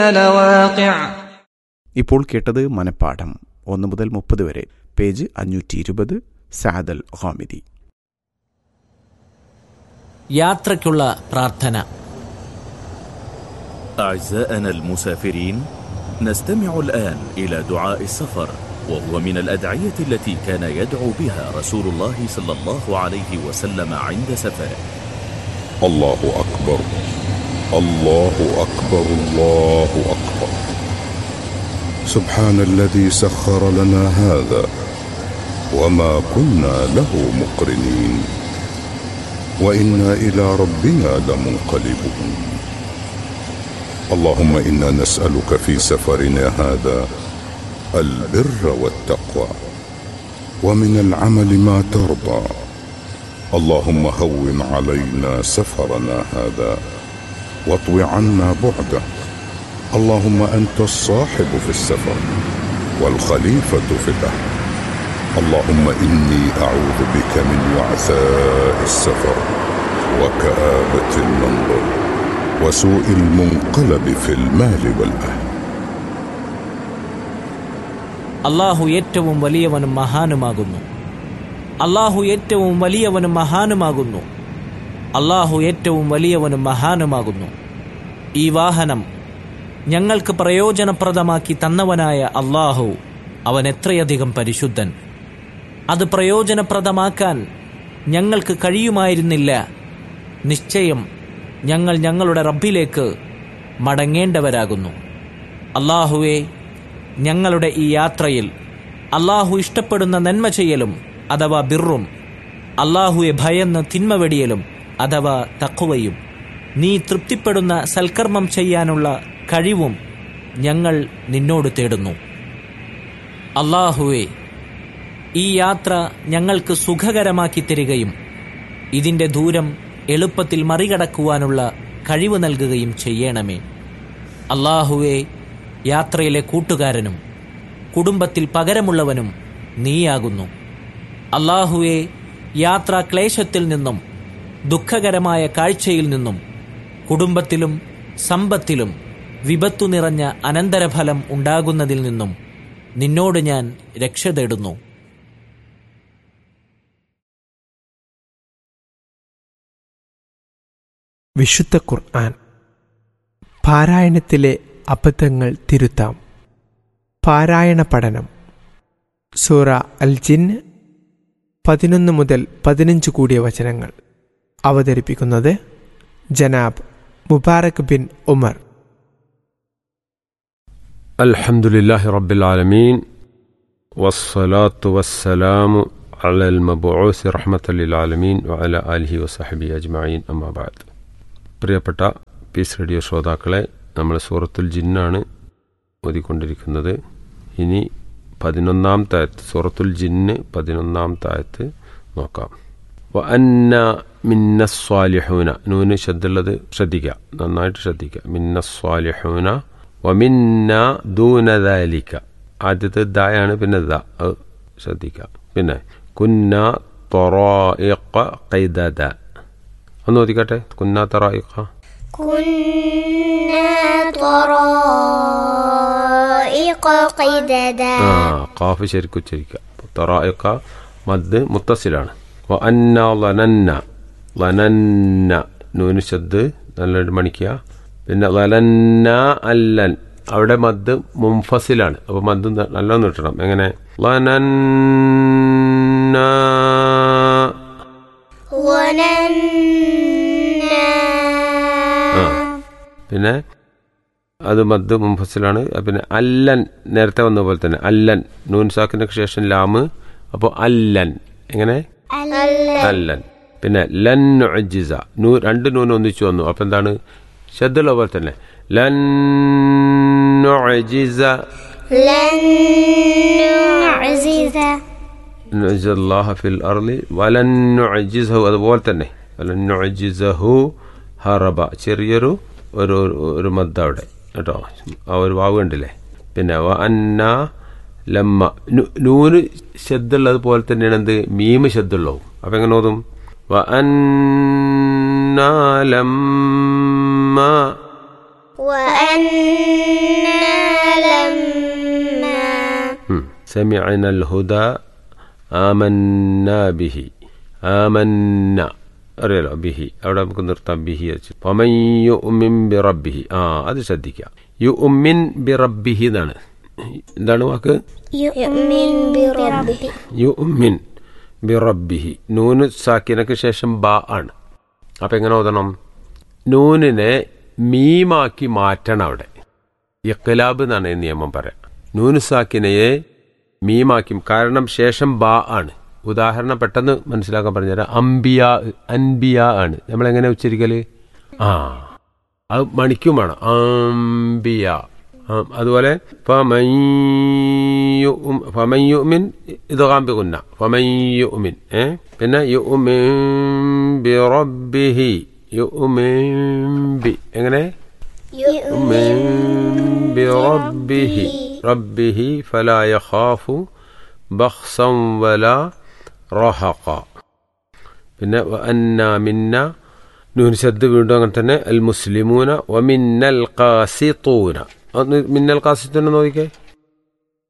لواقع ഇപ്പോൾ കേട്ടത് മനപ്പാഠം ഒന്ന് മുതൽ മുപ്പത് വരെ പേജ് അഞ്ഞൂറ്റി ഇരുപത് സാദൽ ഹാമിദി യാത്രയ്ക്കുള്ള പ്രാർത്ഥന أعزائنا المسافرين نستمع الآن إلى دعاء السفر وهو من الأدعية التي كان يدعو بها رسول الله صلى الله عليه وسلم عند سفره الله أكبر الله أكبر الله أكبر سبحان الذي سخر لنا هذا وما كنا له مقرنين وإنا إلى ربنا لمنقلبون اللهم إنا نسألك في سفرنا هذا البر والتقوى ومن العمل ما ترضى اللهم هون علينا سفرنا هذا واطو عنا بعده اللهم انت الصاحب في السفر والخليفه في الاهل اللهم اني اعوذ بك من وعثاء السفر وكابه المنظر وسوء المنقلب في المال والاهل അള്ളാഹു ഏറ്റവും വലിയവനും മഹാനുമാകുന്നു അള്ളാഹു ഏറ്റവും വലിയവനും മഹാനുമാകുന്നു അള്ളാഹു ഏറ്റവും വലിയവനും മഹാനുമാകുന്നു ഈ വാഹനം ഞങ്ങൾക്ക് പ്രയോജനപ്രദമാക്കി തന്നവനായ അള്ളാഹു അവൻ എത്രയധികം പരിശുദ്ധൻ അത് പ്രയോജനപ്രദമാക്കാൻ ഞങ്ങൾക്ക് കഴിയുമായിരുന്നില്ല നിശ്ചയം ഞങ്ങൾ ഞങ്ങളുടെ റബ്ബിലേക്ക് മടങ്ങേണ്ടവരാകുന്നു അള്ളാഹുവെ ഞങ്ങളുടെ ഈ യാത്രയിൽ അള്ളാഹു ഇഷ്ടപ്പെടുന്ന നന്മ ചെയ്യലും അഥവാ ബിറും അള്ളാഹുവെ ഭയന്ന് തിന്മ വെടിയലും അഥവാ തക്കുവയും നീ തൃപ്തിപ്പെടുന്ന സൽക്കർമ്മം ചെയ്യാനുള്ള കഴിവും ഞങ്ങൾ നിന്നോട് തേടുന്നു അള്ളാഹുവെ ഈ യാത്ര ഞങ്ങൾക്ക് സുഖകരമാക്കി തരികയും ഇതിൻ്റെ ദൂരം എളുപ്പത്തിൽ മറികടക്കുവാനുള്ള കഴിവ് നൽകുകയും ചെയ്യണമേ അള്ളാഹുവെ യാത്രയിലെ കൂട്ടുകാരനും കുടുംബത്തിൽ പകരമുള്ളവനും നീയാകുന്നു അള്ളാഹുവെ യാത്രാ ക്ലേശത്തിൽ നിന്നും ദുഃഖകരമായ കാഴ്ചയിൽ നിന്നും കുടുംബത്തിലും സമ്പത്തിലും വിപത്തു നിറഞ്ഞ അനന്തരഫലം ഉണ്ടാകുന്നതിൽ നിന്നും നിന്നോട് ഞാൻ രക്ഷ തേടുന്നു വിശുദ്ധ ഖുർആൻ പാരായണത്തിലെ അബദ്ധങ്ങൾ തിരുത്താം പാരായണ പഠനം സൂറ അൽ ജിൻ പതിനൊന്ന് മുതൽ പതിനഞ്ച് കൂടിയ വചനങ്ങൾ അവതരിപ്പിക്കുന്നത് ജനാബ് മുബാറക് ബിൻ ഉമർ الحمد لله رب العالمين والصلاة والسلام على المبعوث رحمة للعالمين وعلى آله وصحبه أجمعين أما بعد പ്രിയപ്പെട്ട പീസ് റേഡിയോ ശ്രോതാക്കളെ നമ്മൾ സൂറത്തുൽ ജിന്നാണ് ഓതിക്കൊണ്ടിരിക്കുന്നത് ഇനി പതിനൊന്നാം തായത്ത് സൂറത്തുൽ ജിന്ന് പതിനൊന്നാം തായത്ത് നോക്കാം വ അന്ന മിന്ന സ്വാലിഹൂന നൂന് ശബ്ദമുള്ളത് ശ്രദ്ധിക്കുക നന്നായിട്ട് ശ്രദ്ധിക്കുക മിന്ന സ്വാലിഹൂന വമിന്ന ദൂനദാലിക്ക ആദ്യത്തെ ദായാണ് പിന്നെ ദ അത് ശ്രദ്ധിക്കുക പിന്നെ കുന്ന തൊറോയിക്ക കൈദദ ഒന്ന് ഓദിക്കട്ടെ കുന്ന തൊറോയിക്ക كنا طرائق قددا ആ കാഫ് ശരിക്കും ഉച്ചരിക്കുക തൊറോയിക്ക മദ് മുത്തസിലാണ് വ അന്ന ലനന്ന ലനന്ന നൂന് ശബ്ദ് നല്ലോണം മണിക്കുക പിന്നെ ലലന്ന അല്ലൻ അവിടെ മദ് മുംഫസിലാണ് അപ്പോൾ മദ് ന- നല്ലോണം കിട്ടണം എങ്ങനെ ലനന്ന ظننا ആ പിന്നെ അത് മദ് മുംഫസിലാണ് പിന്നെ അല്ലൻ നേരത്തെ വന്ന പോലെ തന്നെ അല്ലൻ നൂൻ സാക്കിന് ശേഷം ലാമ് അപ്പോൾ അല്ലൻ എങ്ങനെ അല്ലൻ പിന്നെ ലൻ നുഅ്ജിസ നൂ രണ്ട് നൂൻ ഒന്നിച്ചു വന്നു അപ്പം എന്താണ് ശബ്ദമുള്ള പോലെ തന്നെ ലൻ നുഅ്ജിസ لن نعزز نعجز الله في الأرض ولن نعجزه അതുപോലെ തന്നെ ولن نعجزه ഹറബ ചെറിയൊരു ഒരു ഒരു- ഒരു മദ്ദ അവിടെ കേട്ടോ ആ ഒരു വാവ് കണ്ടില്ലേ പിന്നെ വ അന്ന ലമ്മ നു- നൂന് ശബ്ദമുള്ളത് പോലെ തന്നെയാണ് എന്ത് മീമ് ശബ്ദമുള്ളവും അപ്പം എങ്ങനെ ഓതും വ അന്ന ലമ്മ وأنا لما سمعنا الهدى آمنا به آمنا അറിയാലോ ബിഹി അവിടെ നമുക്ക് നിർത്താം ബിഹി വെച്ച് പമൻ യു ഉമ്മിൻ ബി റബ്ബിഹി ആ അത് ശ്രദ്ധിക്കാം യു ഉമ്മിൻ ബി റബ്ബിഹി എന്നാണ് എന്താണ് വാക്ക് يؤمن بربه യു ഉമ്മിൻ ബി റബ്ബിഹി നൂന് സാക്കിനക്ക് ശേഷം ബാ ആണ് അപ്പൊ എങ്ങനെ ഓതണം നൂനിനെ മീമാക്കി മാറ്റണം അവിടെ ഇഖ്ലാബ് എന്നാണ് ഈ നിയമം പറയാം നൂന് സാക്കിനയെ മീമാക്കി കാരണം ശേഷം ബാ ആണ് ഉദാഹരണം പെട്ടെന്ന് മനസ്സിലാക്കാൻ പറഞ്ഞുതരാം അംബിയ അൻബിയ ആണ് നമ്മൾ എങ്ങനെ ഉച്ചരിക്കല് ആ അത് മണിക്കും വേണം അംബിയ ആ, അതുപോലെ ഫമയ്യുമിൻ ഇത് കാമ്പിക്കുന്ന ഫമയ്യുമിൻ ഏ പിന്നെ യുമിൻ ബി റബ്ബിഹി യുമിൻ ബി എങ്ങനെ يؤمن بربه ربه فلا يخاف بخسا ولا رهقا പിന്നെ അന്ന മിന്ന നൂൻ ശബ്ദ വീണ്ടും അങ്ങനെ തന്നെ അൽ മുസ്ലിമൂന വ മിന്നൽ ഖാസിത്തൂന ഒന്ന് മിന്നൽ ഖാസിത്തൂന നോക്കിക്കേ